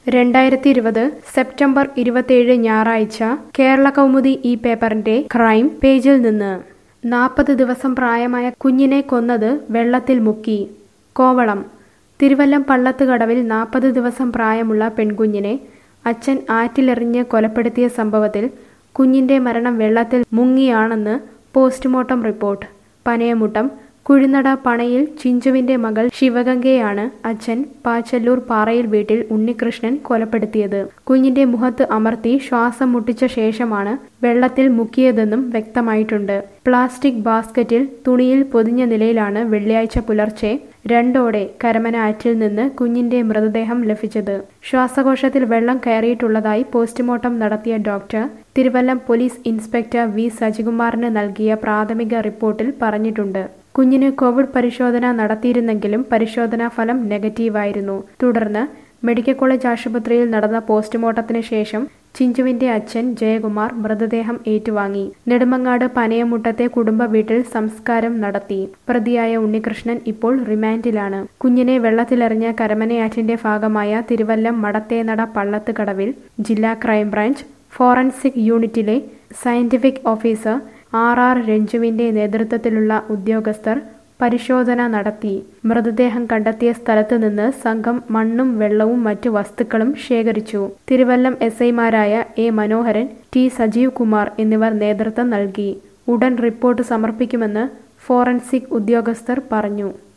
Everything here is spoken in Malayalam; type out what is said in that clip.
രണ്ടായിരത്തി ഇരുപത് സെപ്റ്റംബർ ഇരുപത്തിയേഴ് ഞായറാഴ്ച കേരള കൗമുദി ഈ പേപ്പറിന്റെ ക്രൈം പേജിൽ നിന്ന് നാൽപ്പത് ദിവസം പ്രായമായ കുഞ്ഞിനെ കൊന്നത് വെള്ളത്തിൽ മുക്കി കോവളം തിരുവല്ലം പള്ളത്ത് കടവിൽ നാൽപ്പത് ദിവസം പ്രായമുള്ള പെൺകുഞ്ഞിനെ അച്ഛൻ ആറ്റിലെറിഞ്ഞ് കൊലപ്പെടുത്തിയ സംഭവത്തിൽ കുഞ്ഞിന്റെ മരണം വെള്ളത്തിൽ മുങ്ങിയാണെന്ന് പോസ്റ്റ്മോർട്ടം റിപ്പോർട്ട് പനയമുട്ടം കുഴിനട പണയിൽ ചിഞ്ചുവിന്റെ മകൾ ശിവഗംഗയാണ് അച്ഛൻ പാച്ചല്ലൂർ പാറയിൽ വീട്ടിൽ ഉണ്ണികൃഷ്ണൻ കൊലപ്പെടുത്തിയത് കുഞ്ഞിന്റെ മുഖത്ത് അമർത്തി ശ്വാസം മുട്ടിച്ച ശേഷമാണ് വെള്ളത്തിൽ മുക്കിയതെന്നും വ്യക്തമായിട്ടുണ്ട് പ്ലാസ്റ്റിക് ബാസ്ക്കറ്റിൽ തുണിയിൽ പൊതിഞ്ഞ നിലയിലാണ് വെള്ളിയാഴ്ച പുലർച്ചെ രണ്ടോടെ കരമന ആറ്റിൽ നിന്ന് കുഞ്ഞിന്റെ മൃതദേഹം ലഭിച്ചത് ശ്വാസകോശത്തിൽ വെള്ളം കയറിയിട്ടുള്ളതായി പോസ്റ്റ്മോർട്ടം നടത്തിയ doctor Thiruvallam police inspector V സജികുമാറിന് നൽകിയ പ്രാഥമിക റിപ്പോർട്ടിൽ പറഞ്ഞിട്ടുണ്ട് കുഞ്ഞിന് കോവിഡ് പരിശോധന നടത്തിയിരുന്നെങ്കിലും പരിശോധനാ ഫലം നെഗറ്റീവായിരുന്നു തുടർന്ന് മെഡിക്കൽ കോളേജ് ആശുപത്രിയിൽ നടന്ന പോസ്റ്റ്മോർട്ടത്തിന് ശേഷം ചിഞ്ചുവിന്റെ അച്ഛൻ ജയകുമാർ മൃതദേഹം ഏറ്റുവാങ്ങി നെടുമങ്ങാട് പനയമുട്ടത്തെ കുടുംബ വീട്ടിൽ സംസ്കാരം നടത്തി പ്രതിയായ ഉണ്ണികൃഷ്ണൻ ഇപ്പോൾ റിമാൻഡിലാണ് കുഞ്ഞിനെ വെള്ളത്തിലെറിഞ്ഞ കരമനയാറ്റിന്റെ ഭാഗമായ തിരുവല്ലം മടത്തേനട പള്ളത്ത് കടവിൽ ജില്ലാ ക്രൈംബ്രാഞ്ച് ഫോറൻസിക് യൂണിറ്റിലെ സയന്റിഫിക് ഓഫീസർ ആർ ആർ രഞ്ജുവിന്റെ നേതൃത്വത്തിലുള്ള ഉദ്യോഗസ്ഥർ പരിശോധന നടത്തി മൃതദേഹം കണ്ടെത്തിയ സ്ഥലത്ത് നിന്ന് സംഘം മണ്ണും വെള്ളവും മറ്റു വസ്തുക്കളും ശേഖരിച്ചു തിരുവല്ലം എസ് ഐമാരായ എ മനോഹരൻ ടി സജീവ് കുമാർ എന്നിവർ നേതൃത്വം നൽകി ഉടൻ റിപ്പോർട്ട് സമർപ്പിക്കുമെന്ന് ഫോറൻസിക് ഉദ്യോഗസ്ഥർ പറഞ്ഞു